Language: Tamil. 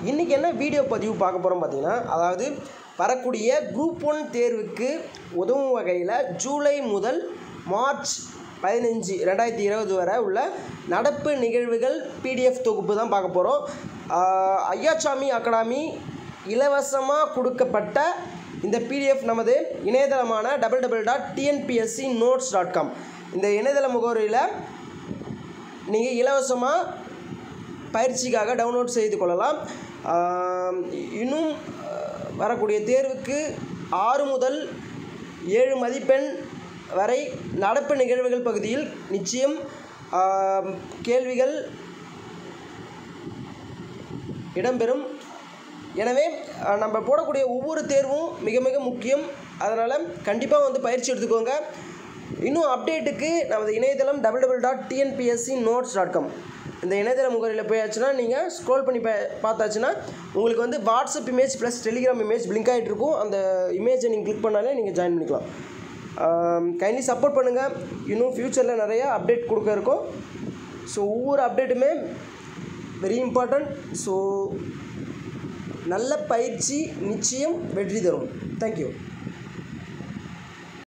இன்றைக்கி என்ன வீடியோ பதிவு பார்க்க போகிறோம் பார்த்தீங்கன்னா அதாவது வரக்கூடிய குரூப் ஒன் தேர்வுக்கு உதவும் வகையில் ஜூலை முதல் மார்ச் பதினஞ்சு ரெண்டாயிரத்தி இருபது வரை உள்ள நடப்பு நிகழ்வுகள் பிடிஎஃப் தொகுப்பு தான் பார்க்க போகிறோம் ஐயாச்சாமி அகாடமி இலவசமாக கொடுக்கப்பட்ட இந்த பிடிஎஃப் நமது இணையதளமான double double dot TNPSC notes dot com இந்த இணையதள முகவரியில் நீங்கள் இலவசமாக பயிற்சிக்காக டவுன்லோட் செய்து கொள்ளலாம் ஆம், இன்னும் அஹ், வரக்கூடிய தேர்வுக்கு ஆறு முதல் ஏழு மதிப்பெண் வரை நடப்பு நிகழ்வுகள் பகுதியில் நிச்சயம் ஆம், கேள்விகள் இடம்பெறும் எனவே அஹ், நம்ம போடக்கூடிய ஒவ்வொரு தேர்வும் மிக மிக முக்கியம் அதனால் கண்டிப்பாக வந்து பயிற்சி எடுத்துக்கோங்க இன்னும் அப்டேட்டுக்கு நமது இணையதளம் double double dot TNPSC notes dot com இந்த இணையதள முகவரியில் போயாச்சுன்னா நீங்கள் ஸ்க்ரோல் பண்ணி பா பார்த்தாச்சுன்னா உங்களுக்கு வந்து WhatsApp image plus Telegram image blink ஆகிட்டு இருக்கும் அந்த இமேஜை நீங்கள் கிளிக் பண்ணாலே நீங்கள் ஜாயின் பண்ணிக்கலாம் கைண்ட்லி சப்போர்ட் பண்ணுங்கள் இன்னும் ஃப்யூச்சரில் நிறையா அப்டேட் கொடுக்க இருக்கோம் ஸோ ஒவ்வொரு அப்டேட்டுமே வெரி இம்பார்ட்டண்ட் ஸோ நல்ல பயிற்சி நிச்சயம் வெற்றி தரும் தேங்க்யூ